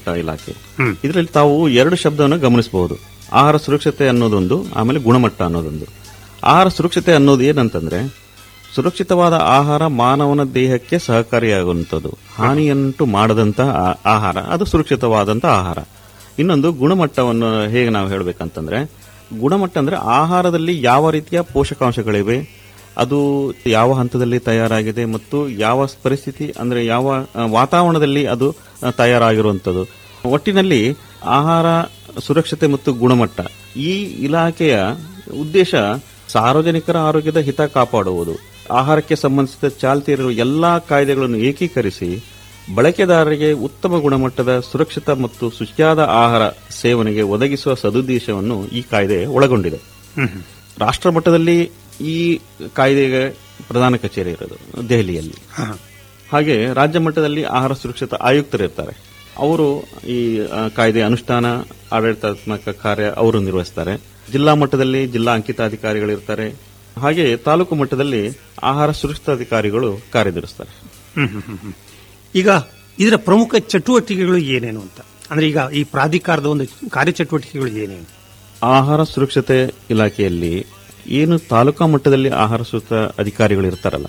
ಇಲಾಖೆ ಇದರಲ್ಲಿ ತಾವು ಎರಡು ಶಬ್ದವನ್ನು ಗಮನಿಸಬಹುದು ಆಹಾರ ಸುರಕ್ಷತೆ ಅನ್ನೋದೊಂದು ಆಮೇಲೆ ಗುಣಮಟ್ಟ ಅನ್ನೋದೊಂದು ಆಹಾರ ಸುರಕ್ಷತೆ ಅನ್ನೋದು ಏನಂತಂದ್ರೆ ಸುರಕ್ಷಿತವಾದ ಆಹಾರ ಮಾನವನ ದೇಹಕ್ಕೆ ಸಹಕಾರಿಯಾಗುವಂಥದ್ದು ಹಾನಿಯನ್ನುಂಟು ಮಾಡದಂತಹ ಆ- ಆಹಾರ ಅದು ಸುರಕ್ಷಿತವಾದಂತಹ ಆಹಾರ ಇನ್ನೊಂದು ಗುಣಮಟ್ಟವನ್ನು ಹೇಗೆ ನಾವು ಹೇಳಬೇಕಂತಂದ್ರೆ ಗುಣಮಟ್ಟ ಅಂದ್ರೆ ಆಹಾರದಲ್ಲಿ ಯಾವ ರೀತಿಯ ಪೋಷಕಾಂಶಗಳಿವೆ ಅದು ಯಾವ ಹಂತದಲ್ಲಿ ತಯಾರಾಗಿದೆ ಮತ್ತು ಯಾವ ಪರಿಸ್ಥಿತಿ ಅಂದ್ರೆ ಯಾವ ಆ, ವಾತಾವರಣದಲ್ಲಿ ಅದು ಆ, ತಯಾರಾಗಿರುವಂಥದ್ದು ಒಟ್ಟಿನಲ್ಲಿ ಆಹಾರ ಸುರಕ್ಷತೆ ಮತ್ತು ಗುಣಮಟ್ಟ ಈ ಇಲಾಖೆಯ ಉದ್ದೇಶ ಸಾರ್ವಜನಿಕರ ಆರೋಗ್ಯದ ಹಿತ ಕಾಪಾಡುವುದು ಆಹಾರಕ್ಕೆ ಸಂಬಂಧಿಸಿದ ಚಾಲ್ತಿ ಇರುವ ಎಲ್ಲಾ ಕಾಯ್ದೆಗಳನ್ನು ಏಕೀಕರಿಸಿ ಬಳಕೆದಾರರಿಗೆ ಉತ್ತಮ ಗುಣಮಟ್ಟದ ಸುರಕ್ಷಿತ ಮತ್ತು ಶುಚಿಯಾದ ಆಹಾರ ಸೇವನೆಗೆ ಒದಗಿಸುವ ಸದುದ್ದೇಶವನ್ನು ಈ ಕಾಯ್ದೆ ಒಳಗೊಂಡಿದೆ ರಾಷ್ಟ್ರ ಮಟ್ಟದಲ್ಲಿ ಈ ಕಾಯ್ದೆಗೆ ಪ್ರಧಾನ ಕಚೇರಿ ಇರೋದು ದೆಹಲಿಯಲ್ಲಿ ಹಾಗೆ ರಾಜ್ಯ ಮಟ್ಟದಲ್ಲಿ ಆಹಾರ ಸುರಕ್ಷತಾ ಆಯುಕ್ತರಿರ್ತಾರೆ ಅವರು ಈ ಆ, ಕಾಯ್ದೆ ಅನುಷ್ಠಾನ ಆಡಳಿತಾತ್ಮಕ ಕಾರ್ಯ ಅವರು ನಿರ್ವಹಿಸ್ತಾರೆ ಜಿಲ್ಲಾ ಮಟ್ಟದಲ್ಲಿ ಜಿಲ್ಲಾ ಅಂಕಿತಾಧಿಕಾರಿಗಳಿರ್ತಾರೆ ಹಾಗೆ ತಾಲೂಕು ಮಟ್ಟದಲ್ಲಿ ಆಹಾರ ಸುರಕ್ಷತಾಧಿಕಾರಿಗಳು ಕಾರ್ಯನಿರ್ವಹಿಸ್ತಾರೆ ಹ್ಮ್, ಹ್ಮ್, ಹ್ಮ್, ಹ್ಮ್. ಈಗ ಇದರ ಪ್ರಮುಖ ಚಟುವಟಿಕೆಗಳು ಏನೇನು ಅಂತ ಅಂದ್ರೆ ಈಗ ಈ ಪ್ರಾಧಿಕಾರದ ಒಂದು ಕಾರ್ಯಚಟುವಟಿಕೆಗಳು ಏನೇನು ಆಹಾರ ಸುರಕ್ಷತೆ ಇಲಾಖೆಯಲ್ಲಿ ಏನು ತಾಲೂಕಾ ಮಟ್ಟದಲ್ಲಿ ಆಹಾರ ಸುರಕ್ಷತಾ ಅಧಿಕಾರಿಗಳು ಇರ್ತಾರಲ್ಲ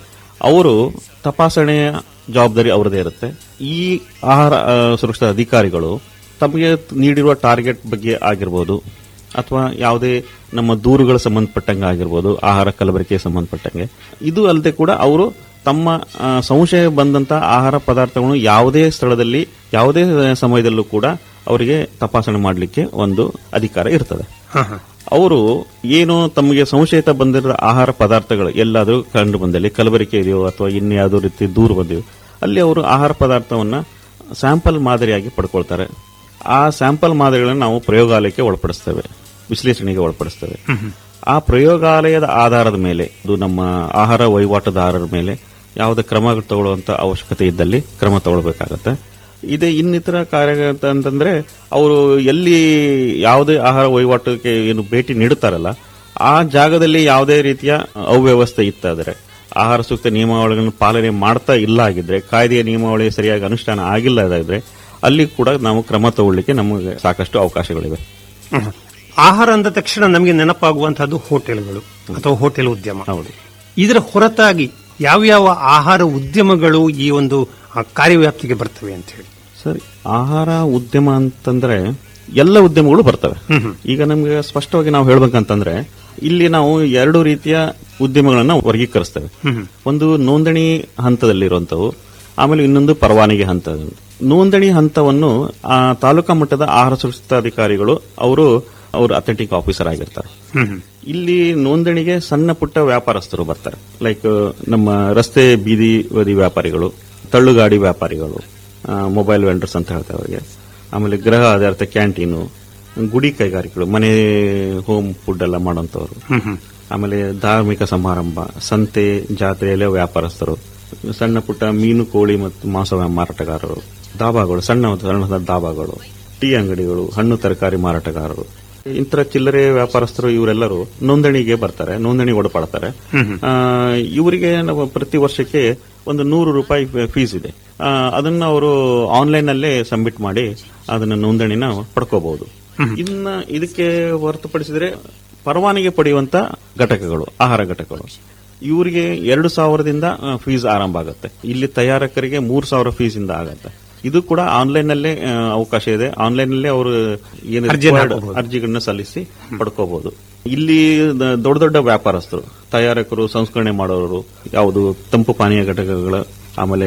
ಅವರು ತಪಾಸಣೆಯ ಜವಾಬ್ದಾರಿ ಅವರದೇ ಇರುತ್ತೆ ಈ ಆಹಾರ ಆ, ಸುರಕ್ಷತಾ ಅಧಿಕಾರಿಗಳು ತಮಗೆ ನೀಡಿರುವ ಟಾರ್ಗೆಟ್ ಬಗ್ಗೆ ಆಗಿರ್ಬೋದು ಅಥವಾ ಯಾವುದೇ ನಮ್ಮ ದೂರುಗಳ ಸಂಬಂಧಪಟ್ಟಂಗೆ ಆಗಿರ್ಬೋದು ಆಹಾರ ಕಲಬೆರಕೆಗೆ ಸಂಬಂಧಪಟ್ಟಂಗೆ ಇದು ಅಲ್ಲದೆ ಕೂಡ ಅವರು ತಮ್ಮ ಆ, ಸಂಶಯ ಬಂದಂತಹ ಆಹಾರ ಪದಾರ್ಥಗಳನ್ನು ಯಾವುದೇ ಸ್ಥಳದಲ್ಲಿ ಯಾವುದೇ ಸಮಯದಲ್ಲೂ ಕೂಡ ಅವರಿಗೆ ತಪಾಸಣೆ ಮಾಡಲಿಕ್ಕೆ ಒಂದು ಅಧಿಕಾರ ಇರ್ತದೆ ಅವರು ಏನು ತಮಗೆ ಸಂಶಯಿತ ಬಂದಿರೋ ಆಹಾರ ಪದಾರ್ಥಗಳು ಎಲ್ಲಾದರೂ ಕಂಡು ಬಂದಲ್ಲಿ ಕಲಬೆರಕೆ ಇದೆಯೋ ಅಥವಾ ಇನ್ಯಾವುದೋ ರೀತಿ ದೂರು ಬಂದಿಯೋ ಅಲ್ಲಿ ಅವರು ಆಹಾರ ಪದಾರ್ಥವನ್ನ ಸ್ಯಾಂಪಲ್ ಮಾದರಿಯಾಗಿ ಪಡ್ಕೊಳ್ತಾರೆ ಆ ಸ್ಯಾಂಪಲ್ ಮಾದರಿಗಳನ್ನು ನಾವು ಪ್ರಯೋಗಾಲಯಕ್ಕೆ ಒಳಪಡಿಸ್ತೇವೆ ವಿಶ್ಲೇಷಣೆಗೆ ಒಳಪಡಿಸ್ತೇವೆ ಆ ಪ್ರಯೋಗಾಲಯದ ಆಧಾರದ ಮೇಲೆ ಇದು ನಮ್ಮ ಆಹಾರ ವಹಿವಾಟುದಾರರ ಮೇಲೆ ಯಾವುದೇ ಕ್ರಮ ತಗೊಳ್ಳುವಂತ ಅವಶ್ಯಕತೆ ಇದ್ದಲ್ಲಿ ಕ್ರಮ ತಗೊಳ್ಬೇಕಾಗತ್ತೆ ಇದೇ ಇನ್ನಿತರ ಕಾರ್ಯ ಅಂತಂದ್ರೆ ಅವರು ಎಲ್ಲಿ ಯಾವುದೇ ಆಹಾರ ವಹಿವಾಟಕ್ಕೆ ಏನು ಭೇಟಿ ನೀಡುತ್ತಾರಲ್ಲ ಆ ಜಾಗದಲ್ಲಿ ಯಾವುದೇ ರೀತಿಯ ಅವ್ಯವಸ್ಥೆ ಇತ್ತಾದರೆ ಆಹಾರ ಸೂಕ್ತ ನಿಯಮಾವಳಿಗಳನ್ನು ಪಾಲನೆ ಮಾಡ್ತಾ ಇಲ್ಲ ಆಗಿದ್ರೆ ಕಾಯ್ದೆಯ ನಿಯಮಾವಳಿ ಸರಿಯಾಗಿ ಅನುಷ್ಠಾನ ಆಗಿಲ್ಲದಾದ್ರೆ ಅಲ್ಲಿ ಕೂಡ ನಾವು ಕ್ರಮ ತಗೊಳ್ಳಿಕ್ಕೆ ನಮಗೆ ಸಾಕಷ್ಟು ಅವಕಾಶಗಳಿವೆ ಹ್ಮ್. ಆಹಾರ ಅಂದ ತಕ್ಷಣ ನಮಗೆ ನೆನಪಾಗುವಂತಹದ್ದು ಹೋಟೆಲ್ಗಳು ಅಥವಾ ಹೋಟೆಲ್ ಉದ್ಯಮ ಹೌದು ಇದರ ಹೊರತಾಗಿ ಯಾವ್ಯಾವ ಆಹಾರ ಉದ್ಯಮಗಳು ಈ ಒಂದು ಆ, ಕಾರ್ಯವ್ಯಾಪ್ತಿಗೆ ಬರ್ತವೆ ಅಂತ ಹೇಳಿ ಸರಿ ಆಹಾರ ಉದ್ಯಮ ಅಂತಂದ್ರೆ ಎಲ್ಲ ಉದ್ಯಮಗಳು ಬರ್ತವೆ ಈಗ ನಮ್ಗೆ ಸ್ಪಷ್ಟವಾಗಿ ನಾವು ಹೇಳ್ಬೇಕಂತಂದ್ರೆ ಇಲ್ಲಿ ನಾವು ಎರಡು ರೀತಿಯ ಉದ್ಯಮಗಳನ್ನ ವರ್ಗೀಕರಿಸ್ತೇವೆ ಒಂದು ನೋಂದಣಿ ಹಂತದಲ್ಲಿರುವಂತವು ಆಮೇಲೆ ಇನ್ನೊಂದು ಪರವಾನಗಿ ಹಂತ ನೋಂದಣಿ ಹಂತವನ್ನು ಆ, ತಾಲೂಕಾ ಮಟ್ಟದ ಆಹಾರ ಸುರಕ್ಷತಾಧಿಕಾರಿಗಳು ಅವರು ಅವರು ಅಥೆಂಟಿಕ್ ಆಫೀಸರ್ ಆಗಿರ್ತಾರೆ ಇಲ್ಲಿ ನೋಂದಣಿಗೆ ಸಣ್ಣ ಪುಟ್ಟ ವ್ಯಾಪಾರಸ್ಥರು ಬರ್ತಾರೆ ಲೈಕ್ ನಮ್ಮ ರಸ್ತೆ ಬೀದಿ ಬದಿ ವ್ಯಾಪಾರಿಗಳು ತಳ್ಳುಗಾಡಿ ವ್ಯಾಪಾರಿಗಳು ಆ, ಮೊಬೈಲ್ ವೆಂಡರ್ಸ್ ಅಂತ ಹೇಳ್ತಾರೆ ಅವರಿಗೆ ಆಮೇಲೆ ಗೃಹ ಆಧಾರಿತ ಕ್ಯಾಂಟೀನು ಗುಡಿ ಕೈಗಾರಿಕೆಗಳು ಮನೆ ಹೋಮ್ ಫುಡ್ ಎಲ್ಲ ಮಾಡುವಂತವರು ಆಮೇಲೆ ಧಾರ್ಮಿಕ ಸಮಾರಂಭ ಸಂತೆ ಜಾತ್ರೆಯಲ್ಲಿ ವ್ಯಾಪಾರಸ್ಥರು ಸಣ್ಣ ಪುಟ್ಟ ಮೀನು ಕೋಳಿ ಮತ್ತು ಮಾಂಸ ಮಾರಾಟಗಾರರು ದಾಬಾಗಳು ಸಣ್ಣ ಸಣ್ಣ ದಾಬಾಗಳು ಟೀ ಅಂಗಡಿಗಳು ಹಣ್ಣು ತರಕಾರಿ ಮಾರಾಟಗಾರರು ಇಂತರ ಚಿಲ್ಲರೆ ವ್ಯಾಪಾರಸ್ಥರು ಇವರೆಲ್ಲರೂ ನೋಂದಣಿಗೆ ಬರ್ತಾರೆ ನೋಂದಣಿ ಒಳಪಡ್ತಾರೆ ಆ, ಇವರಿಗೆ ನಾವು ಪ್ರತಿ ವರ್ಷಕ್ಕೆ ಒಂದು ನೂರು ರೂಪಾಯಿ ಫೀಸ್ ಇದೆ ಆ, ಅದನ್ನ ಅವರು ಆನ್ಲೈನ್ ಅಲ್ಲೇ ಸಬ್ಮಿಟ್ ಮಾಡಿ ಅದನ್ನ ನೋಂದಣಿನ ಪಡ್ಕೋಬಹುದು ಇನ್ನ ಇದಕ್ಕೆ ಹೊರತುಪಡಿಸಿದ್ರೆ ಪರವಾನಗಿ ಪಡೆಯುವಂತ ಘಟಕಗಳು ಆಹಾರ ಘಟಕಗಳು ಇವರಿಗೆ ಎರಡು ಸಾವಿರದಿಂದ ಫೀಸ್ ಆರಂಭ ಆಗುತ್ತೆ ಇಲ್ಲಿ ತಯಾರಕರಿಗೆ ಮೂರು ಸಾವಿರ ಫೀಸ್ ಇಂದ ಆಗತ್ತೆ ಇದು ಕೂಡ ಆನ್ಲೈನ್ ನಲ್ಲೇ ಆ, ಅವಕಾಶ ಇದೆ ಆನ್ಲೈನ್ ನಲ್ಲೇ ಅವರು ಏನು ಅರ್ಜಿಯನ್ನ required ಹಾಕ್ಬೋದು. ಅರ್ಜಿಗಳನ್ನ ಸಲ್ಲಿಸಿ ಪಡ್ಕೋಬಹುದು ಇಲ್ಲಿ ದ- ದೊಡ್ಡ ದೊಡ್ಡ ವ್ಯಾಪಾರಸ್ಥರು ತಯಾರಕರು ಸಂಸ್ಕರಣೆ ಮಾಡೋರು ಯಾವುದು ತಂಪು ಪಾನೀಯ ಘಟಕಗಳು ಆಮೇಲೆ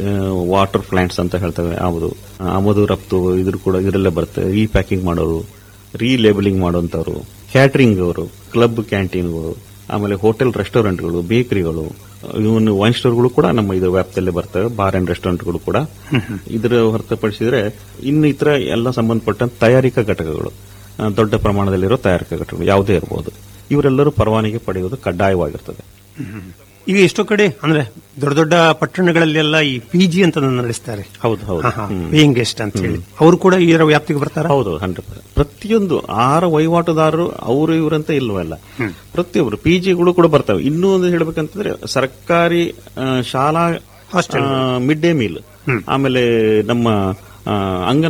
ವಾಟರ್ ಪ್ಲಾಂಟ್ಸ್ ಅಂತ ಹೇಳ್ತೇವೆ ಯಾವುದು ಆಮದು ರಫ್ತು ಇದ್ರ ಕೂಡ ಇದರಲ್ಲೇ ಬರುತ್ತೆ ರೀಪ್ಯಾಕಿಂಗ್ ಮಾಡೋರು ರೀಲೇಬಲಿಂಗ್ ಮಾಡುವಂತವರು ಕ್ಯಾಟರಿಂಗ್ ಅವರು ಕ್ಲಬ್ ಕ್ಯಾಂಟೀನ್ಗಳು ಆಮೇಲೆ ಹೋಟೆಲ್ ರೆಸ್ಟೋರೆಂಟ್ಗಳು ಬೇಕರಿಗಳು ಇವನ್ ವೈನ್ ಸ್ಟೋರ್ಗಳು ಕೂಡ ನಮ್ಮ ಇದರ ವ್ಯಾಪ್ತಿಯಲ್ಲಿ ಬರ್ತವೆ ಬಾರ್ ಅಂಡ್ ರೆಸ್ಟೋರೆಂಟ್ಗಳು ಕೂಡ ಇದರ ಹೊರತುಪಡಿಸಿದ್ರೆ ಇನ್ನು ಇತರ ಎಲ್ಲ ಸಂಬಂಧಪಟ್ಟ ತಯಾರಿಕಾ ಘಟಕಗಳು ಆ, ದೊಡ್ಡ ಪ್ರಮಾಣದಲ್ಲಿರೋ ತಯಾರಿಕಾ ಘಟಕಗಳು ಯಾವುದೇ ಇರಬಹುದು ಇವರೆಲ್ಲರೂ ಪರವಾನಗಿ ಪಡೆಯುವುದು ಕಡ್ಡಾಯವಾಗಿರ್ತದೆ ಈಗ ಎಷ್ಟೋ ಕಡೆ ಅಂದ್ರೆ ದೊಡ್ಡ ದೊಡ್ಡ ಪಟ್ಟಣಗಳಲ್ಲೆಲ್ಲ ಈ ಪಿ ಜಿ ಅಂತ ನಡೆಸ್ತಾರೆ ಹೌದು ಹೌದು ಪೇಯಿಂಗ್ ಗೆಸ್ಟ್ ಅಂತ ಹೇಳಿ ಅವರು ಕೂಡ ಇದರ ವ್ಯಾಪ್ತಿಗೆ ಬರ್ತಾರ ಹೌದು ಹಂಡ್ರೆಡ್ ಪ್ರತಿಯೊಂದು ಆಹಾರ ವಹಿವಾಟುದಾರರು ಅವರು ಇವರಂತ ಇಲ್ವಲ್ಲ ಪ್ರತಿಯೊಬ್ಬರು ಪಿ ಜಿಗಳು ಕೂಡ ಬರ್ತವೆ ಇನ್ನೂ ಒಂದು ಹೇಳ್ಬೇಕಂತಂದ್ರೆ ಸರ್ಕಾರಿ ಆ, ಶಾಲಾ ಮಿಡ್ ಡೇ ಮೀಲ್ ಆಮೇಲೆ ನಮ್ಮ ಆ, ಅಂಗನ